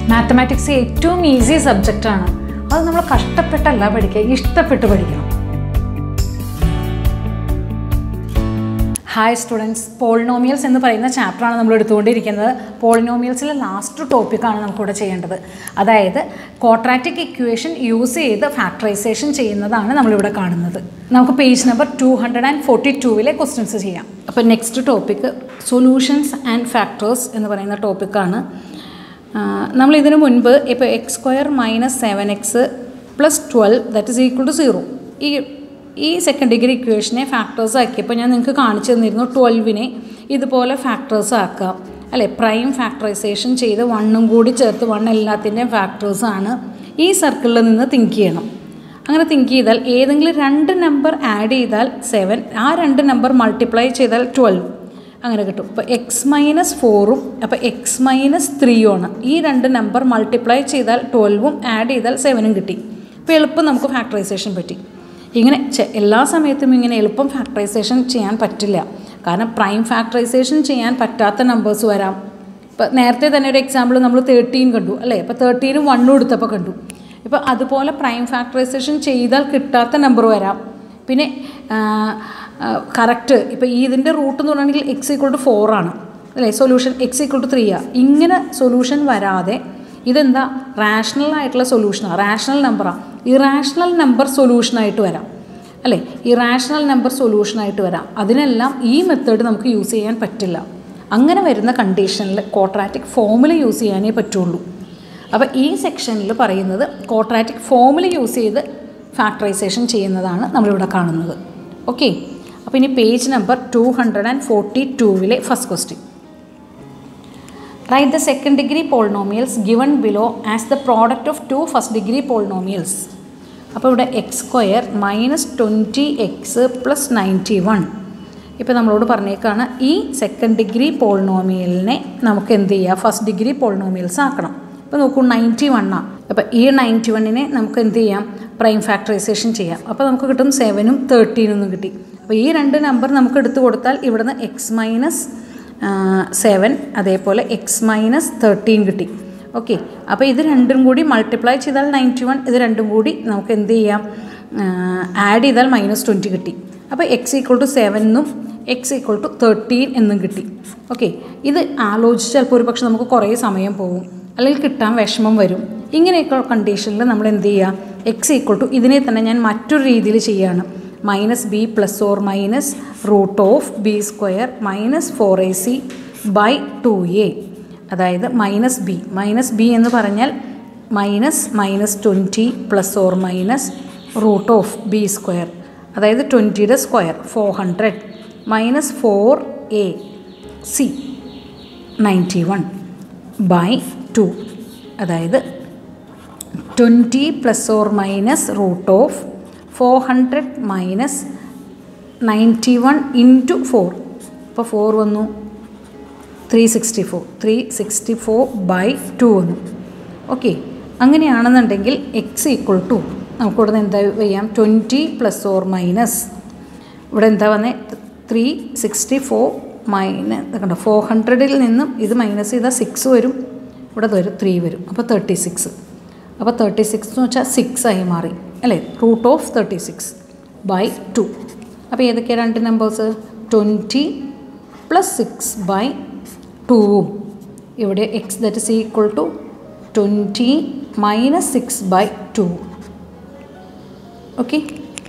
mathematics ഏറ്റവും easy സബ്ജക്റ്റാണ് അത് നമ്മൾ കഷ്ടപ്പെട്ടല്ല പഠിക്കുക ഇഷ്ടപ്പെട്ട് പഠിക്കണം ഹായ് സ്റ്റുഡൻസ് പോളിനോമിയൽസ് എന്ന് പറയുന്ന ചാപ്റ്ററാണ് നമ്മൾ എടുത്തുകൊണ്ടിരിക്കുന്നത് പോളിനോമിയൽസിലെ ലാസ്റ്റ് ടോപ്പിക്കാണ് നമുക്കിവിടെ ചെയ്യേണ്ടത് അതായത് ക്വാഡ്രാറ്റിക് ഇക്വേഷൻ യൂസ് ചെയ്ത് ഫാക്ടറൈസേഷൻ ചെയ്യുന്നതാണ് നമ്മളിവിടെ കാണുന്നത് നമുക്ക് page number two hundred and forty ടൂവിലെ ക്വസ്റ്റ്യൻസ് ചെയ്യാം അപ്പോൾ next topic solutions and factors എന്ന് പറയുന്ന ടോപ്പിക്കാണ് നമ്മൾ ഇതിനു മുൻപ് ഇപ്പോൾ x square minus seven x plus twelve that is equal to zero ഈ ഈ സെക്കൻഡ് ഡിഗ്രി ഇക്വേഷനെ ഫാക്ടേഴ്സ് ആക്കിയപ്പോൾ ഞാൻ നിങ്ങൾക്ക് കാണിച്ചു തന്നിരുന്നു ട്വൽവിനെ ഇതുപോലെ ഫാക്ടേഴ്സ് ആക്കാം അല്ലേ പ്രൈം ഫാക്ടറൈസേഷൻ ചെയ്ത് വണ്ണും കൂടി ചേർത്ത് വൺ എല്ലാത്തിൻ്റെയും ഫാക്ടേഴ്സാണ് ഈ സർക്കിളിൽ നിന്ന് തിങ്ക് ചെയ്യണം അങ്ങനെ തിങ്ക് ചെയ്താൽ ഏതെങ്കിലും രണ്ട് നമ്പർ ആഡ് ചെയ്താൽ സെവൻ ആ രണ്ട് നമ്പർ മൾട്ടിപ്ലൈ ചെയ്താൽ ട്വൽവ് അങ്ങനെ കിട്ടും ഇപ്പോൾ എക്സ് മൈനസ് ഫോറും അപ്പോൾ എക്സ് മൈനസ് ത്രീയും ആണ് ഈ രണ്ട് നമ്പർ മൾട്ടിപ്ലൈ ചെയ്താൽ ട്വൽവും ആഡ് ചെയ്താൽ സെവനും കിട്ടി അപ്പോൾ എളുപ്പം നമുക്ക് ഫാക്ടറൈസേഷൻ പറ്റി ഇങ്ങനെ എല്ലാ സമയത്തും ഇങ്ങനെ എളുപ്പം ഫാക്ടറൈസേഷൻ ചെയ്യാൻ പറ്റില്ല കാരണം പ്രൈം ഫാക്ടറൈസേഷൻ ചെയ്യാൻ പറ്റാത്ത നമ്പേഴ്സ് വരാം ഇപ്പോൾ നേരത്തെ തന്നെ ഒരു എക്സാമ്പിൾ നമ്മൾ തേർട്ടീൻ കണ്ടു അല്ലേ ഇപ്പോൾ തേർട്ടീനും വണ്ണും എടുത്തപ്പോൾ കണ്ടു ഇപ്പോൾ അതുപോലെ പ്രൈം ഫാക്ടറൈസേഷൻ ചെയ്താൽ കിട്ടാത്ത നമ്പർ വരാം പിന്നെ കറക്റ്റ് ഇപ്പോൾ ഈ ഇതിൻ്റെ റൂട്ട് എന്ന് പറഞ്ഞിട്ടുണ്ടെങ്കിൽ എക്സ് ഈക്വൾ ടു ഫോർ ആണ് അല്ലേ solution x equal to three ആ ഇങ്ങനെ സൊല്യൂഷൻ വരാതെ ഇതെന്താ റാഷണൽ ആയിട്ടുള്ള സൊല്യൂഷനാണ് റാഷണൽ നമ്പറാണ് ഇറാഷണൽ നമ്പർ സൊല്യൂഷനായിട്ട് വരാം അല്ലേ ഇറാഷണൽ നമ്പർ സൊല്യൂഷനായിട്ട് വരാം അതിനെല്ലാം ഈ മെത്തേഡ് നമുക്ക് യൂസ് ചെയ്യാൻ പറ്റില്ല അങ്ങനെ വരുന്ന കണ്ടീഷനിൽ കോട്രാറ്റിക് ഫോമുല യൂസ് ചെയ്യാനേ പറ്റുള്ളൂ അപ്പോൾ ഈ സെക്ഷനിൽ പറയുന്നത് കോട്രാറ്റിക് ഫോമുല യൂസ് ചെയ്ത് ഫാക്ടറൈസേഷൻ ചെയ്യുന്നതാണ് നമ്മളിവിടെ കാണുന്നത് ഓക്കെ അപ്പോൾ ഇനി page number two hundred and forty ടൂവിലെ first question write the second degree polynomials given below as the product of two first degree polynomials അപ്പോൾ ഇവിടെ x square minus twenty x plus ninety one ഇപ്പോൾ നമ്മളോട് പറഞ്ഞേക്കാണ് ഈ second degree പോളിനോമിയലിനെ നമുക്ക് എന്ത് ചെയ്യുക ഫസ്റ്റ് ഡിഗ്രി പോളിനോമിയൽസ് ആക്കണം ഇപ്പോൾ നോക്കൂ നയൻറ്റി വണ്ണാണ് അപ്പോൾ ഈ നയൻറ്റി വണ്ണിനെ നമുക്ക് എന്ത് ചെയ്യാം പ്രൈം ഫാക്ടറൈസേഷൻ ചെയ്യാം അപ്പോൾ നമുക്ക് കിട്ടും സെവനും തേർട്ടീനൊന്നും കിട്ടി അപ്പോൾ ഈ രണ്ട് നമ്പർ നമുക്ക് എടുത്തു കൊടുത്താൽ ഇവിടുന്ന് എക്സ് മൈനസ് സെവൻ അതേപോലെ എക്സ് മൈനസ് തേർട്ടീൻ കിട്ടി ഓക്കെ അപ്പോൾ ഇത് രണ്ടും കൂടി മൾട്ടിപ്ലൈ ചെയ്താൽ നയൻറ്റി വൺ ഇത് രണ്ടും കൂടി നമുക്ക് എന്ത് ചെയ്യാം ആഡ് ചെയ്താൽ മൈനസ് ട്വൻറ്റി കിട്ടി അപ്പോൾ എക്സ് ഈക്വൾ ടു സെവൻ എന്നും എക്സ് ഈക്വൾ ടു തേർട്ടീൻ എന്നും കിട്ടി ഓക്കെ ഇത് ആലോചിച്ച് ചിലപ്പോൾ ഒരു പക്ഷെ നമുക്ക് കുറേ സമയം പോകും അല്ലെങ്കിൽ കിട്ടാൻ വിഷമം വരും ഇങ്ങനെയൊക്കെ കണ്ടീഷനിൽ നമ്മൾ എന്ത് ചെയ്യുക എക്സ് ഈക്വൾ ടു ഇതിനെ തന്നെ ഞാൻ മറ്റൊരു രീതിയിൽ ചെയ്യുകയാണ് minus b plus or minus root of b square minus four a c by two a അതായത് മൈനസ് ബി മൈനസ് ബി എന്ന് പറഞ്ഞാൽ minus minus twenty plus or minus root of b square അതായത് ട്വൻറ്റിയുടെ square four hundred minus four a c ninety one by two അതായത് twenty plus or minus root of four hundred minus ninety one into four ഇപ്പോൾ four വന്നു three sixty four three sixty four by two വന്നു okay അങ്ങനെയാണെന്നുണ്ടെങ്കിൽ x equal to നമുക്കിവിടെ നിന്ന് എന്താ ചെയ്യാം twenty plus or minus ഇവിടെ എന്താ വന്നത് ത്രീ സിക്സ്റ്റി ഫോർ മൈനസ് കണ്ടോ ഫോർ ഹൺഡ്രഡിൽ നിന്നും ഇത് മൈനസ് ചെയ്താൽ സിക്സ് വരും ഇവിടെ വരും ത്രീ വരും അപ്പോൾ തേർട്ടി സിക്സ് അപ്പോൾ തേർട്ടി സിക്സ് എന്ന് വെച്ചാൽ സിക്സ് ആയി മാറി അല്ലേ root of thirty six by two അപ്പോൾ ഏതൊക്കെയാണ് രണ്ട് numbers twenty plus six by ടൂവും ഇവിടെ x that is equal to twenty minus six by two okay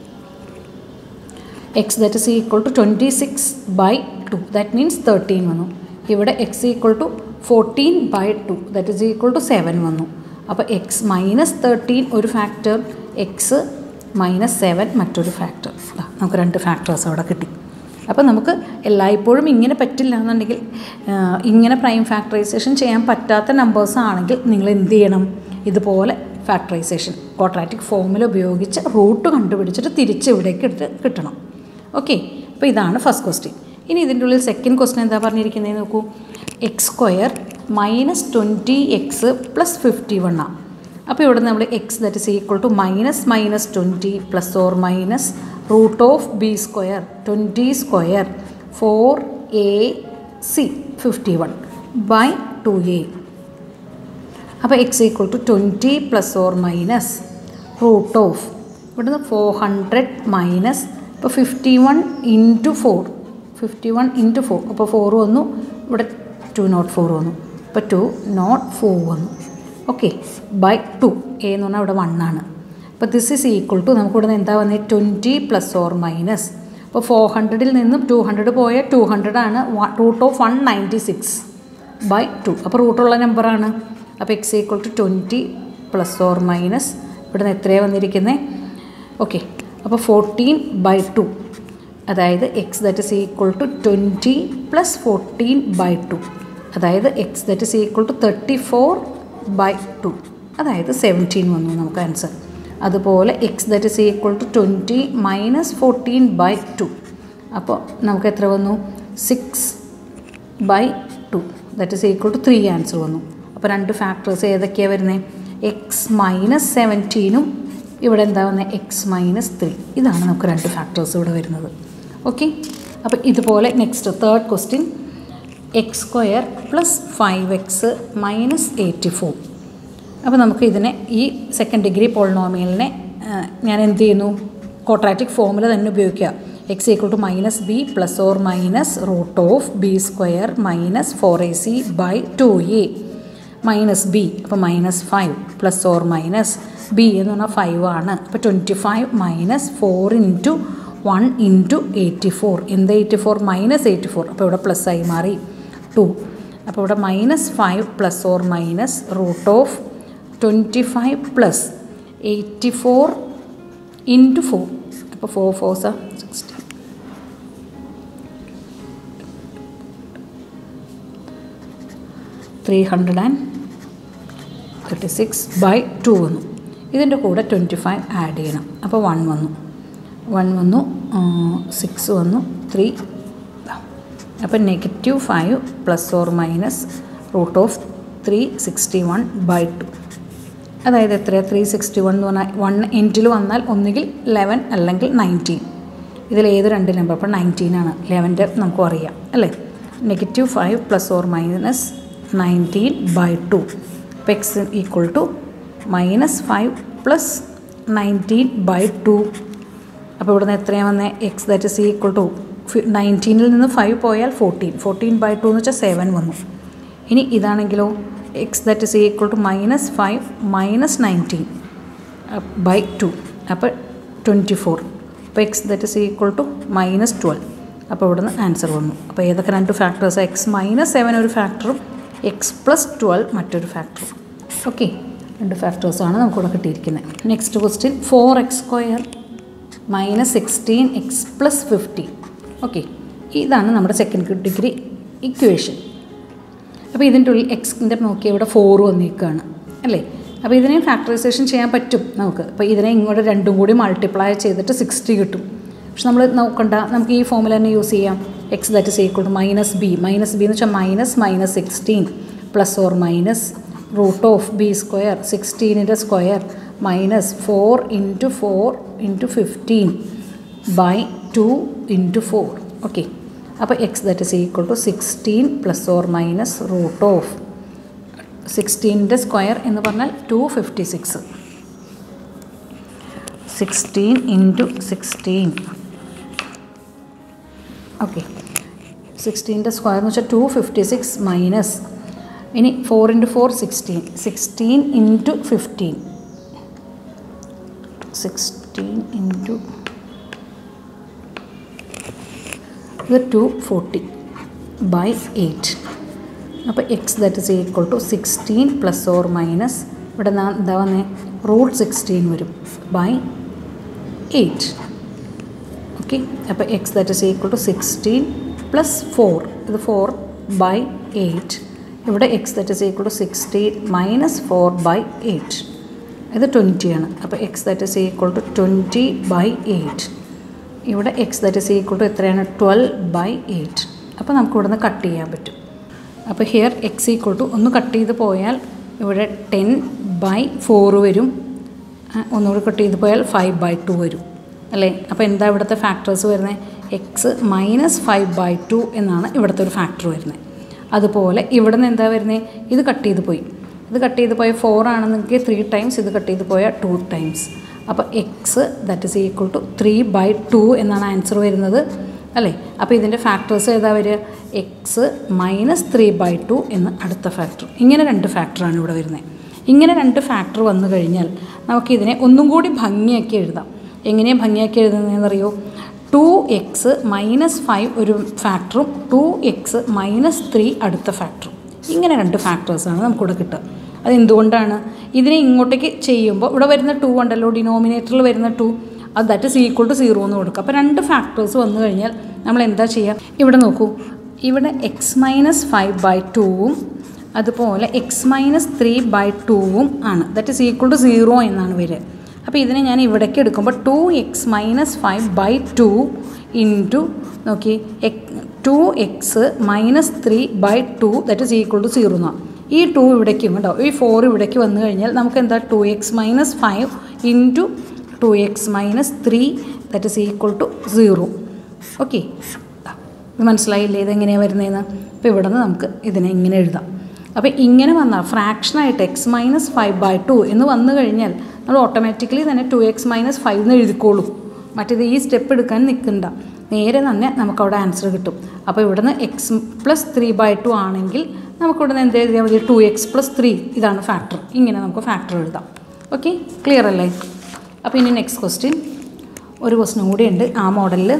x that is equal to twenty six by two that means thirteen വന്നു ഇവിടെ x equal to fourteen by two that is equal to seven വന്നു അപ്പോൾ X minus thirteen ഒരു factor x minus seven മറ്റൊരു factor നമുക്ക് രണ്ട് factors അവിടെ കിട്ടി അപ്പോൾ നമുക്ക് എല്ലായ്പ്പോഴും ഇങ്ങനെ പറ്റില്ല എന്നുണ്ടെങ്കിൽ ഇങ്ങനെ പ്രൈം ഫാക്ടറൈസേഷൻ ചെയ്യാൻ പറ്റാത്ത നമ്പേഴ്സ് ആണെങ്കിൽ നിങ്ങൾ എന്ത് ചെയ്യണം ഇതുപോലെ ഫാക്ടറൈസേഷൻ ക്വാഡ്രാറ്റിക് ഫോമുല ഉപയോഗിച്ച് റൂട്ട് കണ്ടുപിടിച്ചിട്ട് തിരിച്ച് ഇവിടേക്ക് എടുത്ത് കിട്ടണം ഓക്കെ അപ്പോൾ ഇതാണ് ഫസ്റ്റ് ക്വസ്റ്റ്യൻ ഇനി ഇതിൻ്റെ ഉള്ളിൽ സെക്കൻഡ് ക്വസ്റ്റ്യൻ എന്താ പറഞ്ഞിരിക്കുന്നത് നോക്കൂ x square minus twenty x plus fifty വണ്ണാണ് അപ്പോൾ ഇവിടെ നമ്മൾ x that is equal to minus minus twenty plus or minus root of b square twenty square four a c fifty one by two a അപ്പോൾ x equal to twenty plus or minus root of ഇവിടുന്ന് four hundred minus ഇപ്പോൾ fifty one into four fifty one into four അപ്പോൾ four വന്നു ഇവിടെ two naught four വന്നു അപ്പോൾ two naught four വന്നു okay by two a എന്ന് പറഞ്ഞാൽ ഇവിടെ വൺ ആണ് അപ്പോൾ ദിസ് ഈസ് ഈക്വൽ ടു നമുക്ക് ഇവിടെ എന്താ വന്നത് ട്വൻറ്റി പ്ലസ് ഓർ മൈനസ് അപ്പോൾ ഫോർ ഹൺഡ്രഡിൽ നിന്നും ടു ഹൺഡ്രഡ് പോയ ടു ഹൺഡ്രഡ് ആണ് root of one ninety six by two അപ്പോൾ റൂട്ടുള്ള നമ്പറാണ് അപ്പോൾ x equal to twenty plus or minus ഇവിടെ നിന്ന് എത്രയാണ് വന്നിരിക്കുന്നത് ഓക്കെ അപ്പോൾ ഫോർട്ടീൻ ബൈ ടു അതായത് x that is equal to twenty plus fourteen by two അതായത് x that is equal to thirty four by two അതായത് സെവൻറ്റീൻ വന്നു നമുക്ക് ആൻസർ അതുപോലെ x that is equal to twenty minus fourteen by two അപ്പോൾ നമുക്ക് എത്ര വന്നു six by two that is equal to three answer വന്നു അപ്പോൾ രണ്ട് ഫാക്ടേഴ്സ് ഏതൊക്കെയാണ് വരുന്നത് എക്സ് മൈനസ് സെവൻറ്റീനും ഇവിടെ എന്താ വന്നത് എക്സ് മൈനസ് ത്രീ ഇതാണ് നമുക്ക് രണ്ട് ഫാക്ടേഴ്സ് ഇവിടെ വരുന്നത് ഓക്കെ അപ്പോൾ ഇതുപോലെ next third question x square plus five x minus eighty four അപ്പോൾ നമുക്ക് ഇതിനെ ഈ സെക്കൻഡ് ഡിഗ്രി പോളിനോമിയലിനെ ഞാൻ എന്ത് ചെയ്യുന്നു ക്വാഡ്രാറ്റിക് ഫോമുല തന്നെ ഉപയോഗിക്കുക x equal to minus b plus or minus root of b square minus four a c by two a minus b അപ്പോൾ minus five plus or minus b എന്ന് പറഞ്ഞാൽ five ആണ് അപ്പോൾ twenty five minus four into one into eighty four എന്ത് eighty four minus eighty four അപ്പോൾ ഇവിടെ plus ആയി മാറി ടു അപ്പോൾ ഇവിടെ minus five plus or minus root of twenty five plus eighty four into four അപ്പോൾ four four sir sixty three hundred and thirty six by two വന്നു ഇതിൻ്റെ കൂടെ ട്വൻറ്റി ഫൈവ് ആഡ് ചെയ്യണം അപ്പോൾ വൺ വന്നു വൺ വന്നു സിക്സ് വന്നു three അപ്പോൾ negative five plus or minus root of three sixty one by two അതായത് എത്രയാണ് ത്രീ സിക്സ്റ്റി വൺ എന്ന് പറഞ്ഞാൽ വൺ എൻറ്റിൽ വന്നാൽ ഒന്നുകിൽ ലെവൻ അല്ലെങ്കിൽ നയൻറ്റീൻ ഇതിൽ ഏത് രണ്ട് നമ്പർ അപ്പോൾ നയൻറ്റീൻ ആണ് ലെവൻ്റെ നമുക്കും അറിയാം അല്ലേ negative five plus or minus nineteen by two അപ്പോൾ x equal to minus five plus nineteen by two അപ്പോൾ ഇവിടുന്ന് എത്രയാണ് വന്നത് x that is equal to നയൻറ്റീനിൽ നിന്ന് ഫൈവ് പോയാൽ ഫോർട്ടീൻ ഫോർട്ടീൻ ബൈ ടു എന്ന് വെച്ചാൽ സെവൻ വന്നു ഇനി ഇതാണെങ്കിലോ x that is equal to minus five minus nineteen by two അപ്പോൾ ട്വൻറ്റി ഫോർ അപ്പോൾ x that is equal to minus twelve അപ്പോൾ ഇവിടുന്ന് ആൻസർ വന്നു അപ്പോൾ ഏതൊക്കെ രണ്ട് ഫാക്ടേഴ്സ് എക്സ് മൈനസ് സെവൻ ഒരു ഫാക്ടറും എക്സ് പ്ലസ് ട്വൽവ് മറ്റൊരു ഫാക്ടറും ഓക്കെ രണ്ട് ഫാക്ടേഴ്സാണ് നമുക്കിവിടെ കിട്ടിയിരിക്കുന്നത് next question four x square minus sixteen x plus fifteen okay ഇതാണ് നമ്മുടെ സെക്കൻഡ് ഡിഗ്രി ഇക്വേഷൻ അപ്പോൾ ഇതിൻ്റെ ഉള്ളിൽ എക്സിൻ്റെ നോക്കി ഇവിടെ ഫോർ വന്നിരിക്കുകയാണ് അല്ലേ അപ്പോൾ ഇതിനെ ഫാക്ടറൈസേഷൻ ചെയ്യാൻ പറ്റും നമുക്ക് അപ്പോൾ ഇതിനെ ഇങ്ങോട്ട് രണ്ടും കൂടി മൾട്ടിപ്ലൈ ചെയ്തിട്ട് സിക്സ്റ്റി കിട്ടും പക്ഷെ നമ്മൾ നോക്കണ്ട നമുക്ക് ഈ ഫോമിൽ തന്നെ യൂസ് ചെയ്യാം x that is equal to minus b minus b എന്ന് വെച്ചാൽ minus minus sixteen plus or minus root of b square സിക്സ്റ്റീനിൻ്റെ square minus four into four into fifteen by two into four okay അപ്പോൾ x that is equal to sixteen plus or minus root of സിക്സ്റ്റീൻ്റെ square എന്ന് പറഞ്ഞാൽ two fifty six sixteen into sixteen okay സിക്സ്റ്റീൻ്റെ square എന്ന് വെച്ചാൽ two fifty six minus ഇനി four into four sixteen sixteen into fifteen sixteen into ഇത് two forty by eight അപ്പോൾ x that is equal to sixteen plus or minus ഇവിടെ നാ- എന്താ വന്നേ റൂട്ട് സിക്സ്റ്റീൻ വരും ബൈ എയ്റ്റ് ഓക്കെ അപ്പോൾ x that is equal to sixteen plus four ഇത് four by eight ഇവിടെ x that is equal to sixteen minus four by eight ഇത് twenty ആണ് അപ്പോൾ x that is equal to twenty by eight ഇവിടെ x that is equal to എത്രയാണ് twelve by eight അപ്പോൾ നമുക്ക് ഇവിടെ നിന്ന് കട്ട് ചെയ്യാൻ പറ്റും അപ്പോൾ ഹിയർ എക്സ് ഈക്വൾ ടു ഒന്ന് കട്ട് ചെയ്ത് പോയാൽ ഇവിടെ ടെൻ ബൈ ഫോർ വരും ആ, ഒന്നുകൂടി കട്ട് ചെയ്ത് പോയാൽ ഫൈവ് ബൈ ടു വരും അല്ലേ അപ്പോൾ എന്താ ഇവിടുത്തെ ഫാക്ടേഴ്സ് വരുന്നത് x minus five by two എന്നാണ് ഇവിടുത്തെ ഒരു ഫാക്ടർ വരുന്നത് അതുപോലെ ഇവിടെ നിന്ന് എന്താ വരുന്നത് ഇത് കട്ട് ചെയ്ത് പോയി ഇത് കട്ട് ചെയ്ത് പോയ ഫോർ ആണെന്നെങ്കിൽ ത്രീ ടൈംസ് ഇത് കട്ട് ചെയ്ത് പോയാൽ ടു ടൈംസ് അപ്പോൾ x that is equal to three by two എന്നാണ് ആൻസർ വരുന്നത് അല്ലേ അപ്പോൾ ഇതിൻ്റെ ഫാക്ടേഴ്സ് ഏതാ വരിക x minus three by two എന്ന് അടുത്ത ഫാക്ടർ ഇങ്ങനെ രണ്ട് ഫാക്ടറാണ് ഇവിടെ വരുന്നത് ഇങ്ങനെ രണ്ട് ഫാക്ടർ വന്നു കഴിഞ്ഞാൽ നമുക്കിതിനെ ഒന്നും കൂടി ഭംഗിയാക്കി എഴുതാം എങ്ങനെയാണ് ഭംഗിയാക്കി എഴുതുന്നതെന്നറിയോ ടു എക്സ് മൈനസ് ഫൈവ് ഒരു ഫാക്ടറും ടു എക്സ് മൈനസ് ത്രീ അടുത്ത ഫാക്ടറും ഇങ്ങനെ രണ്ട് ഫാക്ടേഴ്സാണ് നമുക്കിവിടെ കിട്ടുക അതെന്തുകൊണ്ടാണ് ഇതിനെ ഇങ്ങോട്ടേക്ക് ചെയ്യുമ്പോൾ ഇവിടെ വരുന്ന ടു ഉണ്ടല്ലോ ഡിനോമിനേറ്ററിൽ വരുന്ന ടു അത് that is equal to zero എന്ന് കൊടുക്കുക അപ്പോൾ രണ്ട് ഫാക്ടേഴ്സ് വന്നു കഴിഞ്ഞാൽ നമ്മൾ എന്താ ചെയ്യുക ഇവിടെ നോക്കൂ ഇവിടെ എക്സ് മൈനസ് ഫൈവ് ബൈ ടുവും അതുപോലെ എക്സ് മൈനസ് ത്രീ ബൈ ടുവും ആണ് that is equal to zero എന്നാണ് വരിക അപ്പോൾ ഇതിനെ ഞാൻ ഇവിടേക്ക് എടുക്കുമ്പോൾ two x minus five by two into നോക്കി two x minus three by two that is equal to zero എന്നാണ് ഈ ടു ഇവിടേക്കും കേട്ടോ ഈ ഫോർ ഇവിടേക്ക് വന്നു കഴിഞ്ഞാൽ നമുക്ക് എന്താ two x minus five into two x minus three that is equal to zero okay മനസ്സിലായില്ലേ ഇതെങ്ങനെയാണ് വരുന്നതെന്ന് അപ്പോൾ ഇവിടെ നിന്ന് നമുക്ക് ഇതിനെ ഇങ്ങനെ എഴുതാം അപ്പോൾ ഇങ്ങനെ വന്നാൽ ഫ്രാക്ഷനായിട്ട് x minus five by two എന്ന് വന്നു കഴിഞ്ഞാൽ നമ്മൾ ഓട്ടോമാറ്റിക്കലി തന്നെ ടു എക്സ് മൈനസ് ഫൈവ് എന്ന് എഴുതിക്കോളും മറ്റേത് ഈ സ്റ്റെപ്പ് എടുക്കാൻ നിൽക്കണ്ട നേരെ തന്നെ നമുക്കവിടെ ആൻസർ കിട്ടും അപ്പോൾ ഇവിടുന്ന് x plus three by two ആണെങ്കിൽ നമുക്കിവിടെ നിന്ന് എന്ത് എഴുതിയാൽ മതി ടു എക്സ് പ്ലസ് ത്രീ ഇതാണ് ഫാക്ടർ ഇങ്ങനെ നമുക്ക് ഫാക്ടർ എഴുതാം ഓക്കെ ക്ലിയർ അല്ലേ അപ്പോൾ ഇനി നെക്സ്റ്റ് ക്വസ്റ്റ്യൻ ഒരു ക്വസ്റ്റ്യൻ കൂടി ഉണ്ട് ആ മോഡലിൽ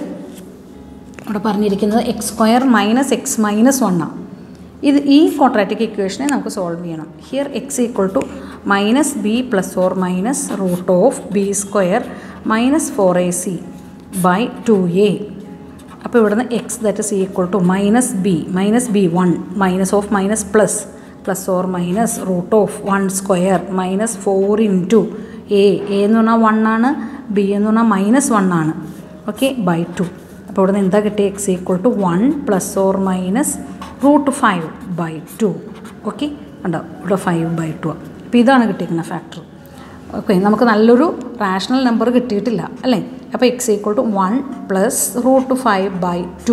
ഇവിടെ പറഞ്ഞിരിക്കുന്നത് x square minus x minus വണ്ണാണ് ഇത് ഈ ക്വാഡ്രാറ്റിക് ഇക്വേഷനെ നമുക്ക് സോൾവ് ചെയ്യണം here x equal to minus b plus or minus root of b square minus four a c by two a അപ്പോൾ ഇവിടുന്ന് x that is equal to minus b minus b one minus of minus plus plus or minus root of one square minus four into a a എന്ന് പറഞ്ഞാൽ one ആണ് B എന്ന് പറഞ്ഞാൽ minus one ആണ് okay by two അപ്പോൾ ഇവിടെ നിന്ന് എന്താ കിട്ടിയ x equal to one plus or minus root five by two okay ഉണ്ടോ ഇവിടെ ഫൈവ് ബൈ ടു അപ്പോൾ ഇതാണ് കിട്ടിയിരിക്കുന്ന ഫാക്ടർ ഓക്കെ നമുക്ക് നല്ലൊരു റാഷണൽ നമ്പർ കിട്ടിയിട്ടില്ല അല്ലേ അപ്പോൾ x equal to one plus root five by two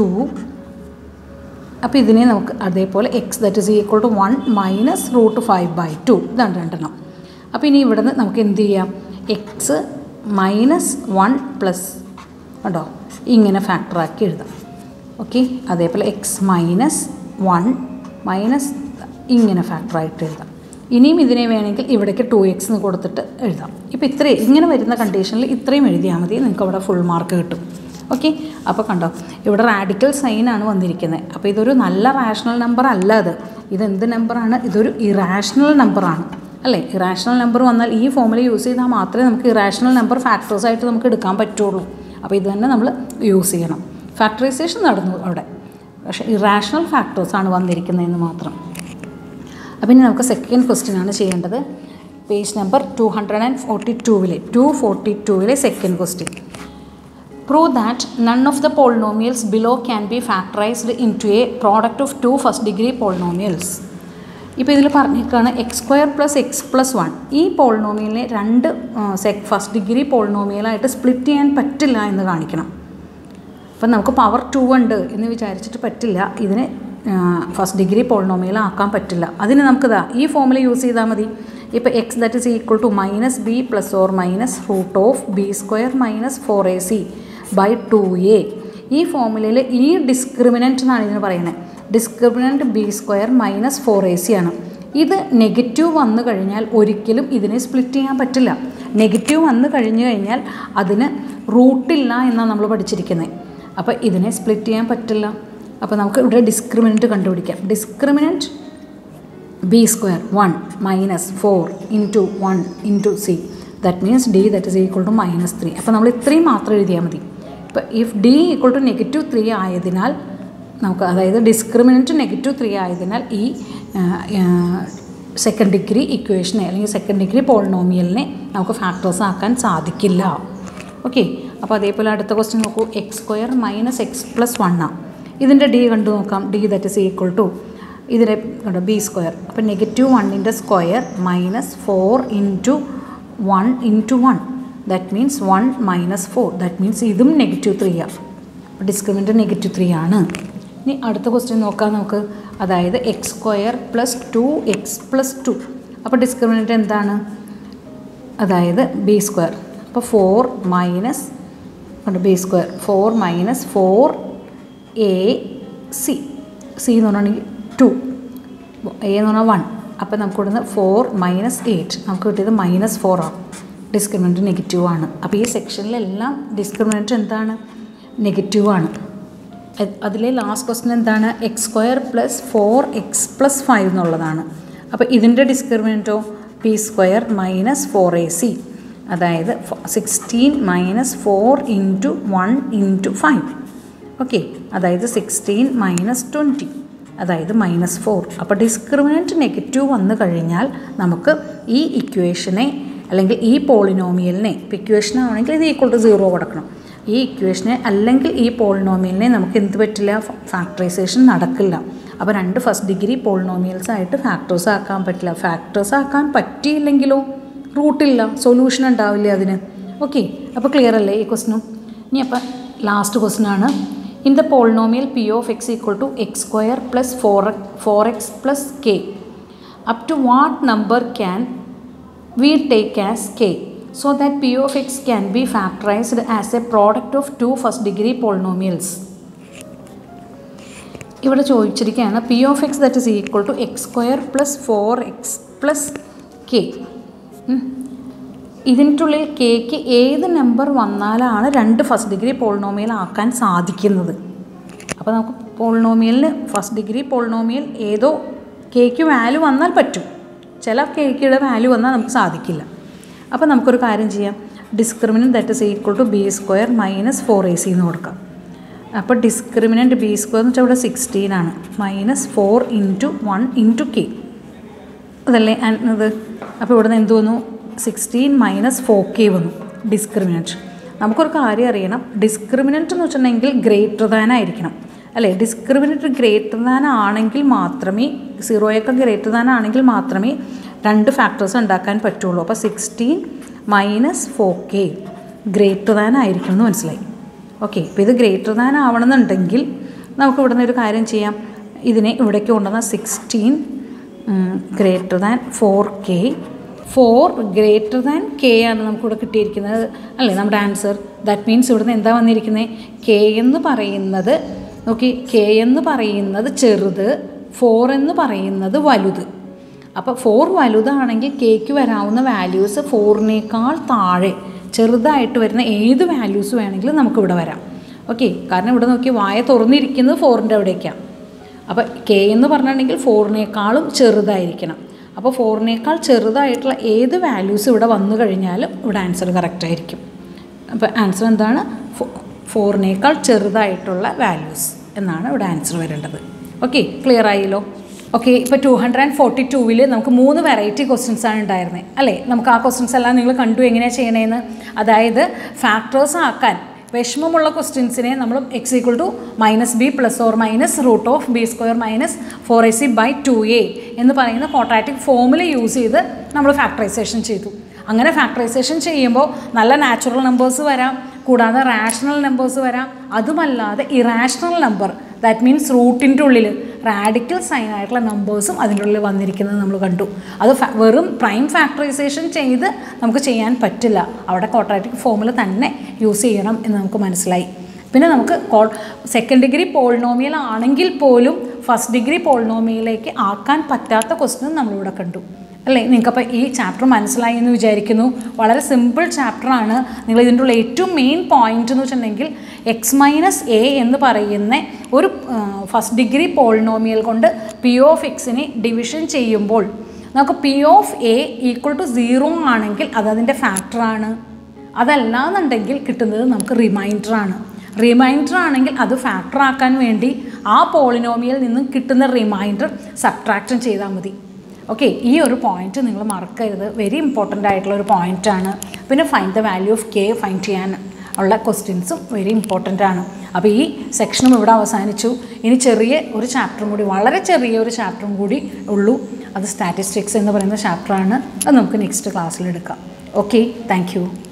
അപ്പോൾ ഇതിനെ നമുക്ക് അതേപോലെ x that is equal to one minus root five by two ഇതാണ് രണ്ടെണ്ണം അപ്പോൾ ഇനി ഇവിടെ നിന്ന് നമുക്ക് എന്ത് ചെയ്യാം എക്സ് മൈനസ് വൺ പ്ലസ് ഉണ്ടോ ഇങ്ങനെ ഫാക്ടറാക്കി എഴുതാം ഓക്കെ അതേപോലെ എക്സ് മൈനസ് വൺ മൈനസ് ഇങ്ങനെ ഫാക്ടറായിട്ട് എഴുതാം ഇനിയും ഇതിനെ വേണമെങ്കിൽ ഇവിടേക്ക് ടു എക്സ് എന്ന് കൊടുത്തിട്ട് എഴുതാം ഇപ്പോൾ ഇത്രയും ഇങ്ങനെ വരുന്ന കണ്ടീഷനിൽ ഇത്രയും എഴുതിയാൽ മതി നിങ്ങൾക്ക് അവിടെ ഫുൾ മാർക്ക് കിട്ടും ഓക്കെ അപ്പോൾ കണ്ടോ ഇവിടെ റാഡിക്കൽ സൈനാണ് വന്നിരിക്കുന്നത് അപ്പോൾ ഇതൊരു നല്ല റാഷണൽ നമ്പർ അല്ല അത് ഇതെന്ത് നമ്പറാണ് ഇതൊരു ഇറാഷണൽ നമ്പറാണ് അല്ലേ ഇറാഷണൽ നമ്പർ വന്നാൽ ഈ ഫോമുല യൂസ് ചെയ്താൽ മാത്രമേ നമുക്ക് ഇറാഷണൽ നമ്പർ ഫാക്ടേഴ്സായിട്ട് നമുക്ക് എടുക്കാൻ പറ്റുള്ളൂ അപ്പോൾ ഇത് തന്നെ നമ്മൾ യൂസ് ചെയ്യണം ഫാക്ടറൈസേഷൻ നടന്നു അവിടെ പക്ഷേ ഇറാഷണൽ ഫാക്ടേഴ്സാണ് വന്നിരിക്കുന്നതെന്ന് മാത്രം അപ്പോൾ ഇനി നമുക്ക് സെക്കൻഡ് ക്വസ്റ്റ്യൻ ആണ് ചെയ്യേണ്ടത് page number two hundred and forty ടൂവിലെ ടു ഫോർട്ടി ടൂവിലെ second question prove that none of the polynomials below can be factorized into a product of two first degree polynomials ഇപ്പോൾ ഇതിൽ പറഞ്ഞിരിക്കുകയാണ് x square plus x plus one ഈ പോളിനോമിയലിനെ രണ്ട് സെക് first degree പോളിനോമിയലായിട്ട് split ചെയ്യാൻ പറ്റില്ല എന്ന് കാണിക്കണം അപ്പം നമുക്ക് പവർ ടു ഉണ്ട് എന്ന് വിചാരിച്ചിട്ട് പറ്റില്ല ഇതിന് ഫസ്റ്റ് ഡിഗ്രി പോളിനോമിയൽ ആക്കാൻ പറ്റില്ല അതിന് നമുക്കിതാ ഈ ഫോമിൽ യൂസ് ചെയ്താൽ മതി ഇപ്പോൾ x that is equal to minus b plus or minus root of b square minus four a c by two a ഈ ഫോമുലയിൽ ഈ ഡിസ്ക്രിമിനൻറ്റ് എന്നാണ് ഇതിന് പറയുന്നത് discriminant b square minus four a c ആണ് ഇത് നെഗറ്റീവ് വന്നു കഴിഞ്ഞാൽ ഒരിക്കലും ഇതിനെ സ്പ്ലിറ്റ് ചെയ്യാൻ പറ്റില്ല നെഗറ്റീവ് വന്നു കഴിഞ്ഞു കഴിഞ്ഞാൽ അതിന് റൂട്ടില്ല എന്നാണ് നമ്മൾ പഠിച്ചിരിക്കുന്നത് അപ്പോൾ ഇതിനെ സ്പ്ലിറ്റ് ചെയ്യാൻ പറ്റില്ല അപ്പോൾ നമുക്ക് ഇവിടെ ഡിസ്ക്രിമിനൻറ്റ് കണ്ടുപിടിക്കാം discriminant b square one minus four into one into c that means d that is equal to minus three അപ്പോൾ നമ്മൾ ഇത്രയും മാത്രം എഴുതിയാൽ മതി ഇപ്പോൾ if d equal to negative three ആയതിനാൽ നമുക്ക് അതായത് ഡിസ്ക്രിമിനൻറ്റ് നെഗറ്റീവ് ത്രീ ആയതിനാൽ ഈ സെക്കൻഡ് ഡിഗ്രി ഇക്വേഷനെ അല്ലെങ്കിൽ സെക്കൻഡ് ഡിഗ്രി പോളിനോമിയലിനെ നമുക്ക് ഫാക്ടേഴ്സ് ആക്കാൻ സാധിക്കില്ല ഓക്കെ അപ്പോൾ അതേപോലെ അടുത്ത ക്വസ്റ്റ്യൻ നോക്കൂ x square minus x plus വണ്ണാണ് ഇതിൻ്റെ ഡി കണ്ടു നോക്കാം d that is equal to ഇതിനെ കണ്ടോ ബി സ്ക്വയർ അപ്പോൾ നെഗറ്റീവ് വണ്ണിൻ്റെ square minus four into one into one that means one minus four that means ഇതും നെഗറ്റീവ് ത്രീ ആണ് ഡിസ്ക്രിമിനൻ്റ് നെഗറ്റീവ് ത്രീ ആണ് ഇനി അടുത്ത ക്വസ്റ്റ്യൻ നോക്കാം നമുക്ക് അതായത് x square plus two x plus two അപ്പോൾ ഡിസ്ക്രിമിനൻ്റ് എന്താണ് അതായത് ബി സ്ക്വയർ അപ്പോൾ ഫോർ മൈനസ് ഉണ്ട് b square four minus four a c c എന്ന് പറഞ്ഞിട്ടുണ്ടെങ്കിൽ ടു എ എന്ന് പറഞ്ഞാൽ വൺ അപ്പോൾ നമുക്ക് ഇവിടുന്ന് ഫോർ മൈനസ് എയ്റ്റ് നമുക്ക് കിട്ടിയത് മൈനസ് ഫോർ ആണ് ഡിസ്ക്രിമിനൻറ്റ് നെഗറ്റീവ് ആണ് അപ്പോൾ ഈ സെക്ഷനിലെല്ലാം ഡിസ്ക്രിമിനൻറ്റ് എന്താണ് നെഗറ്റീവ് ആണ് അത്- അതിലെ ലാസ്റ്റ് ക്വസ്റ്റൻ എന്താണ് x square plus four x plus five എന്നുള്ളതാണ് അപ്പോൾ ഇതിൻ്റെ ഡിസ്ക്രിമിനൻറ്റോ p square minus four a c അതായത് sixteen minus four into one into five okay അതായത് സിക്സ്റ്റീൻ മൈനസ് ട്വൻറ്റി അതായത് മൈനസ് ഫോർ അപ്പോൾ ഡിസ്ക്രിമിനൻറ്റ് നെഗറ്റീവ് വന്നു കഴിഞ്ഞാൽ നമുക്ക് ഈ ഇക്വേഷനെ അല്ലെങ്കിൽ ഈ പോളിനോമിയലിനെ ഇപ്പോൾ ഇക്വേഷൻ ആണെങ്കിൽ ഇത് ഈക്വൾ ടു സീറോ കൊടുക്കണം ഈ ഇക്വേഷനെ അല്ലെങ്കിൽ ഈ പോളിനോമിയലിനെ നമുക്ക് എന്ത് പറ്റില്ല ഫാക്ടറൈസേഷൻ നടക്കില്ല അപ്പോൾ രണ്ട് ഫസ്റ്റ് ഡിഗ്രി പോളിനോമിയൽസ് ആയിട്ട് ഫാക്ടേഴ്സ് ആക്കാൻ പറ്റില്ല ഫാക്ടേഴ്സ് ആക്കാൻ പറ്റിയില്ലെങ്കിലോ റൂട്ടില്ല സൊല്യൂഷൻ ഉണ്ടാവില്ല അതിന് ഓക്കെ അപ്പോൾ ക്ലിയർ അല്ലേ ഈ ക്വസ്റ്റിനും ഇനി അപ്പം ലാസ്റ്റ് ക്വസ്റ്റൻ ആണ് in the polynomial p of x equal to x square plus four four x plus k up to what number can we take as k so that p of x can be factorized as a product of two first degree polynomials ഇവിടെ ചോദിച്ചിരിക്കുകയാണ് p of x that is equal to x square plus four x plus k ഇതിൻ്റെ കെക്ക് ഏത് number വന്നാലാണ് രണ്ട് first degree polynomial ആക്കാൻ സാധിക്കുന്നത് അപ്പോൾ നമുക്ക് പോളിനോമിയലിന് ഫസ്റ്റ് ഡിഗ്രി പോളിനോമിയൽ ഏതോ കെക്ക് വാല്യൂ വന്നാൽ പറ്റും ചില കേക്കിയുടെ വാല്യൂ വന്നാൽ നമുക്ക് സാധിക്കില്ല അപ്പോൾ നമുക്കൊരു കാര്യം ചെയ്യാം discriminant that is equal to b square minus four a c എന്ന് കൊടുക്കാം അപ്പോൾ ഡിസ്ക്രിമിനൻറ്റ് ബി സ്ക്വയർ എന്ന് വെച്ചാൽ ഇവിടെ സിക്സ്റ്റീൻ ആണ് minus four into one into k അതല്ലേ അൻ- ഇത് അപ്പോൾ ഇവിടുന്ന് എന്ത് വന്നു സിക്സ്റ്റീൻ മൈനസ് ഫോർ കെ വന്നു ഡിസ്ക്രിമിനൻറ്റ് നമുക്കൊരു കാര്യം അറിയണം ഡിസ്ക്രിമിനൻറ്റ് എന്ന് വെച്ചിട്ടുണ്ടെങ്കിൽ ഗ്രേറ്റർ ദാൻ ആയിരിക്കണം അല്ലേ ഡിസ്ക്രിമിനൻറ്റ് ഗ്രേറ്റർ ദാൻ ആണെങ്കിൽ മാത്രമേ സീറോയൊക്കെ ഗ്രേറ്റർ ദാൻ ആണെങ്കിൽ മാത്രമേ രണ്ട് ഫാക്ടേഴ്സ് ഉണ്ടാക്കാൻ പറ്റുള്ളൂ അപ്പോൾ sixteen minus four k greater than ആയിരിക്കണം എന്ന് മനസ്സിലായി ഓക്കെ അപ്പോൾ ഇത് ഗ്രേറ്റർ ദാൻ ആവണമെന്നുണ്ടെങ്കിൽ നമുക്ക് ഇവിടുന്ന് ഒരു കാര്യം ചെയ്യാം ഇതിനെ ഇവിടേക്ക് കൊണ്ടുവന്ന sixteen greater than four k four greater than k ആണ് നമുക്കിവിടെ കിട്ടിയിരിക്കുന്നത് അല്ലേ നമ്മുടെ ആൻസർ ദാറ്റ് മീൻസ് ഇവിടുന്ന് എന്താ വന്നിരിക്കുന്നത് കെ എന്ന് പറയുന്നത് നോക്കി കെ എന്ന് പറയുന്നത് ചെറുത് ഫോർ എന്ന് പറയുന്നത് വലുത് അപ്പോൾ ഫോർ വലുതാണെങ്കിൽ കേക്ക് വരാവുന്ന വാല്യൂസ് ഫോറിനേക്കാൾ താഴെ ചെറുതായിട്ട് വരുന്ന ഏത് വാല്യൂസ് വേണമെങ്കിലും നമുക്കിവിടെ വരാം ഓക്കെ കാരണം ഇവിടെ നോക്കി വായ തുറന്നിരിക്കുന്നത് ഫോറിൻ്റെ അവിടേക്കാണ് അപ്പോൾ കെ എന്ന് പറഞ്ഞിട്ടുണ്ടെങ്കിൽ ഫോറിനേക്കാളും ചെറുതായിരിക്കണം അപ്പോൾ ഫോറിനേക്കാൾ ചെറുതായിട്ടുള്ള ഏത് വാല്യൂസ് ഇവിടെ വന്നു കഴിഞ്ഞാലും ഇവിടെ ആൻസർ കറക്റ്റ് ആയിരിക്കും അപ്പോൾ ആൻസർ എന്താണ് ഫോ ഫോറിനേക്കാൾ ചെറുതായിട്ടുള്ള വാല്യൂസ് എന്നാണ് ഇവിടെ ആൻസർ വരേണ്ടത് ഓക്കെ ക്ലിയർ ആയല്ലോ ഓക്കെ ഇപ്പോൾ ടു ഹൺഡ്രഡ് ആൻഡ് ഫോർട്ടി ടൂവിൽ നമുക്ക് മൂന്ന് വെറൈറ്റി ക്വസ്റ്റ്യൻസ് ആണ് ഉണ്ടായിരുന്നത് അല്ലേ നമുക്ക് ആ ക്വസ്റ്റ്യൻസ് എല്ലാം നിങ്ങൾ കണ്ടു എങ്ങനെയാണ് ചെയ്യണേന്ന് അതായത് ഫാക്ടേഴ്സ് ആക്കാൻ വിഷമമുള്ള ക്വസ്റ്റ്യൻസിനെ നമ്മൾ x equal to minus b plus or minus root of b square minus four a c by two a എന്ന് പറയുന്ന ക്വാഡ്രാറ്റിക് ഫോമുല യൂസ് ചെയ്ത് നമ്മൾ ഫാക്ടറൈസേഷൻ ചെയ്തു അങ്ങനെ ഫാക്ടറൈസേഷൻ ചെയ്യുമ്പോൾ നല്ല നാച്ചുറൽ നമ്പേഴ്സ് വരാം കൂടാതെ റാഷണൽ നമ്പേഴ്സ് വരാം അതുമല്ലാതെ ഇറാഷണൽ നമ്പർ ദാറ്റ് മീൻസ് റൂട്ടിൻ്റെ ഉള്ളിൽ റാഡിക്കൽ സൈൻ ആയിട്ടുള്ള നമ്പേഴ്സും അതിൻ്റെ ഉള്ളിൽ വന്നിരിക്കുന്നത് നമ്മൾ കണ്ടു അത് ഫ- വെറും പ്രൈം ഫാക്ടറൈസേഷൻ ചെയ്ത് നമുക്ക് ചെയ്യാൻ പറ്റില്ല അവിടെ ക്വാഡ്രാറ്റിക് ഫോമുല തന്നെ യൂസ് ചെയ്യണം എന്ന് നമുക്ക് മനസ്സിലായി പിന്നെ നമുക്ക് കോ സെക്കൻഡ് ഡിഗ്രി പോളിനോമിയൽ ആണെങ്കിൽ പോലും ഫസ്റ്റ് ഡിഗ്രി പോളിനോമിയലിലേക്ക് ആക്കാൻ പറ്റാത്ത ക്വസ്റ്റ്യൻ നമ്മളിവിടെ കണ്ടു അല്ലേ നിങ്ങൾക്കപ്പോൾ ഈ ചാപ്റ്റർ മനസ്സിലായി എന്ന് വിചാരിക്കുന്നു വളരെ സിമ്പിൾ ചാപ്റ്ററാണ് നിങ്ങൾ ഇതിൻ്റെ ഉള്ള ഏറ്റവും മെയിൻ പോയിന്റ് എന്ന് വെച്ചിട്ടുണ്ടെങ്കിൽ എക്സ് മൈനസ് എ എന്ന് പറയുന്ന ഒരു ഫസ്റ്റ് ഡിഗ്രി പോളിനോമിയൽ കൊണ്ട് പി ഓഫ് എക്സിനെ ഡിവിഷൻ ചെയ്യുമ്പോൾ നമുക്ക് p of a equal to zero ആണെങ്കിൽ അത് അതിൻ്റെ ഫാക്ടറാണ് അതല്ല എന്നുണ്ടെങ്കിൽ കിട്ടുന്നത് നമുക്ക് റിമൈൻഡറാണ് റിമൈൻഡർ ആണെങ്കിൽ അത് ഫാക്ടർ ആക്കാൻ വേണ്ടി ആ പോളിനോമിയൽ നിന്നും കിട്ടുന്ന റിമൈൻഡർ സബ്ട്രാക്ഷൻ ചെയ്താൽ മതി ഓക്കെ ഈ ഒരു പോയിന്റ് നിങ്ങൾ മറക്കരുത് വെരി ഇമ്പോർട്ടൻ്റ് ആയിട്ടുള്ള ഒരു പോയിൻ്റാണ് പിന്നെ find the value of k find ചെയ്യാൻ ഉള്ള ക്വസ്റ്റ്യൻസും വെരി ഇമ്പോർട്ടൻ്റ് ആണ് അപ്പോൾ ഈ സെക്ഷനും ഇവിടെ അവസാനിച്ചു ഇനി ചെറിയ ഒരു ചാപ്റ്ററും കൂടി വളരെ ചെറിയ ഒരു ചാപ്റ്ററും കൂടി ഉള്ളൂ അത് സ്റ്റാറ്റിസ്റ്റിക്സ് എന്ന് പറയുന്ന ചാപ്റ്ററാണ് അത് നമുക്ക് നെക്സ്റ്റ് ക്ലാസ്സിൽ എടുക്കാം ഓക്കെ താങ്ക് യു